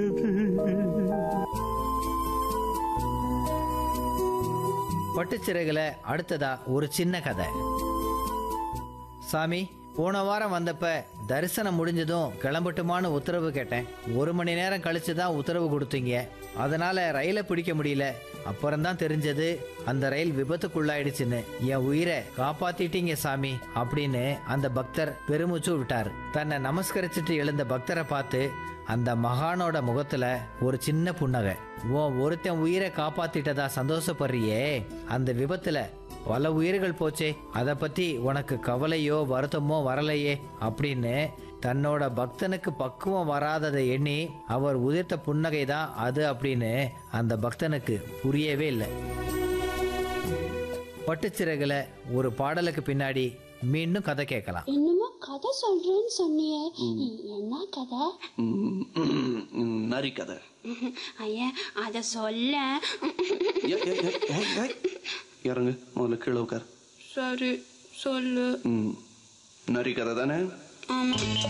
பட்டுச்சிறைகளை அடுத்ததா ஒரு சின்ன கதை சாமி போன வாரம் வந்தப்ப தரிசனம் முடிஞ்சதும் கிளம்பட்டுமான்னு உத்தரவு கேட்டேன் ஒரு மணி நேரம் கழிச்சு தான் உத்தரவு கொடுத்தீங்க அதனால ரயிலை பிடிக்க முடியல அப்புறம்தான் தெரிஞ்சது அந்த ரயில் விபத்துக்குள்ளாயிடுச்சுன்னு என் உயிரை காப்பாத்திட்டீங்க சாமி அப்படின்னு அந்த பக்தர் பெருமூச்சு விட்டார் தன்னை நமஸ்கரிச்சுட்டு எழுந்த பக்தரை பார்த்து அந்த மகானோட முகத்துல ஒரு சின்ன புன்னகை உன் ஒருத்தன் உயிரை காப்பாத்திட்டதா சந்தோஷப்படுறியே அந்த விபத்துல பல உயிர்கள் போச்சே அதை பத்தி உனக்கு கவலையோ வருத்தமோ வரலையே அப்படின்னு தன்னோட பக்தனுக்கு பக்குவம் வராததை எண்ணி அவர் உதிர்த்த புன்னகை தான் அது அப்படின்னு அந்த பக்தனுக்கு புரியவே இல்லை பட்டுச்சிறகுல ஒரு பாடலுக்கு பின்னாடி மீண்டும் கதை கேட்கலாம் என்னமோ கதை சொல்றேன்னு சொன்னியே என்ன கதை ம், ம், நரி கதை ஐயா அத சொல்ல ஏய், ஏய், ஏய், ஏய், ஏய். இறங்கு முதல்ல கீழே உட்கார் சரி சொல்லு ம் நரி கதை தானே ஆமா